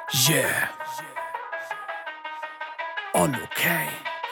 Yeah. All okay.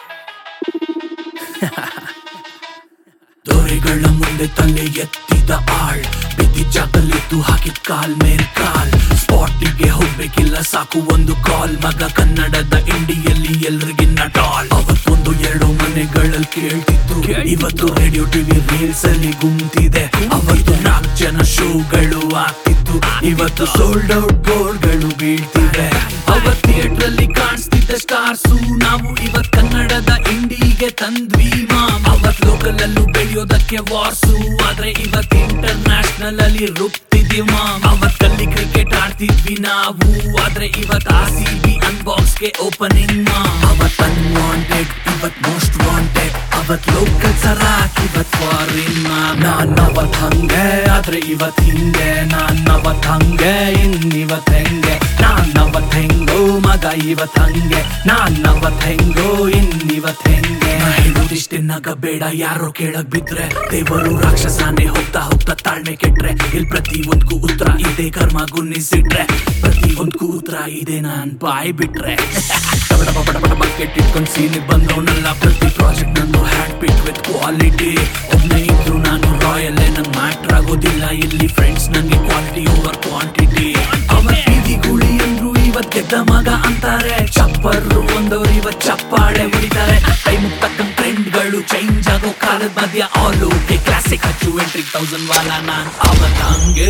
ದೊರೆಗಳ ಮುಂದೆ ತಲೆ ಎತ್ತಿದ ಆಳ್ ಬಿದ್ದಿ ಜಾಗಲ್ಲಿದ್ದು ಹಾಕಿದ್ ಕಾಲ್ ಮೇಲ್ ಕಾಲ್ ಸ್ಪಾಟಿಗೆ ಹೋಗ್ಬೇಕಿಲ್ಲ ಸಾಕು ಒಂದು ಕಾಲ್ ಮಗ ಕನ್ನಡದ ಇಂಡಿಯಲ್ಲಿ ಎಲ್ರಿಗಿನ್ನ ಟಾಲ್ ಅವತ್ತೊಂದು ಎರಡು ಮನೆಗಳಲ್ಲಿ ಕೇಳ್ತಿತ್ತು ಇವತ್ತು ರೇಡಿಯೋ ಟಿವಿ ರೀಲ್ಸ್ ಅಲ್ಲಿ ಗುಂತಿದೆ ಅವತ್ತು ನಾಲ್ಕು ಜನ ಶೋಗಳು ಆಗ್ತಿತ್ತು ಇವತ್ತು ಸೋಲ್ಡ್ ಔಟ್ ಗೋಲ್ಗಳು ಬೀಳ್ತಿವೆ ಅವತ್ ಥಿಯೇಟರ್ ಅಲ್ಲಿ ಕಾಣಿಸ್ತಿದ್ದ ಸ್ಟಾರ್ಸು ನಾವು ಇವತ್ ಕನ್ನಡದ ಇಂಡಿಗೆ ತಂದ್ವಿ ಮಾಮ್ ಅವತ್ ಲೋಕಲ್ ಅಲ್ಲೂ ಬೆಳೆಯೋದಕ್ಕೆ ವಾರ್ಸು ಆದ್ರೆ ಇವತ್ ಇಂಟರ್ನ್ಯಾಷನಲ್ ಅಲ್ಲಿ ರುಬ್ತಿದ್ವಿ ಮಾಮ್ ಅವತ್ ಅಲ್ಲಿ ಕ್ರಿಕೆಟ್ ಆಡ್ತಿದ್ವಿ ನಾವು ಆದ್ರೆ ಇವತ್ ಆರ್ ಸಿ ಬಿ ಅನ್ಬಾಕ್ಸ್ ಗೆ ಓಪನಿಂಗ್ ಮಾಮ್ ಅವತ್ ಅನ್ವಾಂಟೆಡ್ ಇವತ್ ಮೋಸ್ಟ್ ವಾಂಟೆಡ್ ಅವತ್ ಲೋಕಲ್ ಸರಾಕ್ ಇವತ್ ಫಾರಿನ್ ನಾನ್ ಅವತ್ ಹಂಗೆ ಆದ್ರೆ ಇವತ್ ಹಿಂಗೆ ನಾನ್ ಅವತ್ ಹಂಗೆ ಇನ್ ಇವತ್ ಹೆಂಗೆ ನಾನ್ ಅವತ್ ಹೆಂಗೋ ಮಗ ಇವತ್ ಹಂಗೆ ನಾನ್ ಅವತ್ ಹೆಂಗೋ ಇನ್ ಇವತ್ ಹೆಂಗೆ ನಾ ಹೇಳೋದಿಷ್ಟೇ ನಗ ಬೇಡ ಯಾರೋ ಕೇಳಕ್ ಬಿದ್ರೆ ದೇವರು ರಾಕ್ಷಸಾನೆ ಹೋಗ್ತಾ ಹೋಗ್ತಾ ತಾಳ್ಮೆ ಕೆಟ್ರೆ ಇಲ್ ಪ್ರತಿ ಒಂದ್ಗೂ ಉತ್ತರ ಇದೆ ಕರ್ಮ ಗುನ್ನಿಸಿಟ್ರೆ ಪ್ರತಿ ಒಂದ್ಗೂ ಉತ್ತರ ಇದೆ ನಾನ್ ಬಾಯ್ ಬಿಟ್ರೆ ಟಬಡ ಬಡ ಬಡ ಬಕೆಟ್ ಇಟ್ಕೊಂಡ್ ಸೀನಿಗೆ ಬಂದವನಲ್ಲ ಪ್ರತಿ ಪ್ರಾಜೆಕ್ಟ್ ನಂದು ಹ್ಯಾಂಡ್ ಪಿಕ್ ವಿತ್ ಕ್ವಾಲಿಟಿ ಒಬ್ನೇ ಇದ್ರು ನಾನು ರಾಯಲ್ ನಂಗ್ ಮ್ಯಾಟ್ರ್ ಆಗೋದಿಲ್ಲ ಇಲ್ಲಿ ಫ್ರೆಂಡ್ಸ್ ನಂಗೆ ಕ್ವಾಲಿಟಿ ಓವರ್ ಕ್ವಾಂಟಿಟಿ ಅವತ್ ಬೀದಿ ಗುಳಿ ಅಂದ್ರು ಇವತ್ ಗೆದ್ದ ಮಗ ಅಂತಾರೆ ಚಪ್ಪರ್ರು ಒಂದವ್ರು ಇವತ್ ಚಪ್ಪಾಳೆ ಹೊಡಿತಾರೆ ಟೈಮ್ ತಕ್ಕಂಗ್ ಟ್ರೆಂಡ್ಗಳು ಚೇಂಜ್ ಆಗೋ ಕಾಲದ ಮಧ್ಯ ಆಲ್ ಓಕೆ ಕ್ಲಾಸಿಕ್ ಹಚ್ಚು ಎಂಟ್ರಿ ತೌಸಂಡ್ ವಾಲ ನಾನ್ ಅವತ್ ಹಂಗೆ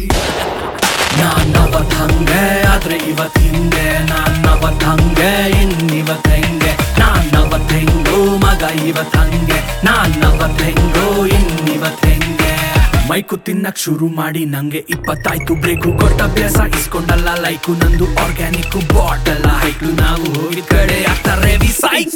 ನಾನ್ ಅವತ್ ಹಂಗೆ ಆದ್ರೆ ಇವತ್ ಹಿಂಗೆ ನಾನ್ ಅವತ್ ಹಂಗೆ ಇನ್ ಇವತ್ ಹೆಂಗೆ ನಾನ್ ಅವತ್ ಹೆಂಗೋ ಮಗ ಇವತ್ ಹಂಗೆ ನಾನ್ ಅವತ್ ಹೆಂಗೋ ಇನ್ ಇವತ್ ಹೆಂಗೆ ಮೈಕು ತಿನ್ನಕ್ ಶುರು ಮಾಡಿ ನಂಗೆ ಇಪ್ಪತ್ತಾಯ್ತು ಬ್ರೇಕು ಕೊಟ್ಟ ಅಭ್ಯಾಸ ಇಸ್ಕೊಂಡಲ್ಲ ಲೈಕು ನಂದು ಆರ್ಗ್ಯಾನಿಕ್ ಬಾಟಲ್ ಹೈಕ್ಲು ನಾವು ಹೋಗಿದ್ ಕಡೆ ಆಗ್ತಾರೆ ಸೈಕ್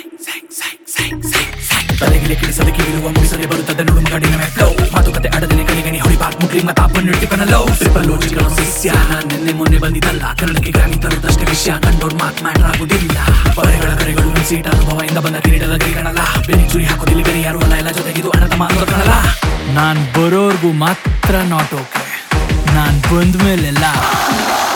ತಲೆಗಿಲೆ ಕಿಳಿಸದೆ ಕಿವಿರುವ ಮುಗಿಸದೆ ಬರುತ್ತದೆ ನೋಡು ಮಗಡಿನ ಫ್ಲೋ ಮಾತುಕತೆ ಆಡದನೆ ಕಣಿಗಣಿ ಹೊಡಿ ಬಾತ್ ಮುಕ್ಲಿ ಮತ್ತ ಅಪ್ಪನ್ ಇಟ್ಟಿಪನ ಲವ್ ಟ್ರಿಪಲ್ ಲೋಜಿಗಳ ಶಿಷ್ಯ ನಾನ್ ನಿನ್ನೆ ಮೊನ್ನೆ ಬಂದಿದ್ದಲ್ಲ ಕನ್ನಡಕ್ಕೆ ಗ್ರಾಮಿ ತರುದಷ್ಟೇ ವಿಷಯ ಕಂಡೋರ್ ಮಾತ್ ಮ್ಯಾಟ್ರ್ ಆಗುದಿಲ್ಲ ಪರೆಗಳ ಕರೆಗಳು ಸೀಟ ಅನುಭವದಿಂದ ಬಂದ ಕಿರೀಟದ ಕಿರಣಲ್ಲ ಬೆನಿ ಚುರಿ ಹಾಕೋದಿಲ್ಲ ಬೇರೆ ಯಾರು ಅಲ್ಲ ಎಲ್ಲ ಜೊತೆಗಿದು ಹಣದ ಮಾತು ಕಾಣಲ್ಲ ನಾನ್ ಬರೋರ್ಗು ಮಾತ್ರ ನಾಟ್ ಓಕೆ ನಾನ್ ಬಂದ್ಮೇಲೆಲ್ಲ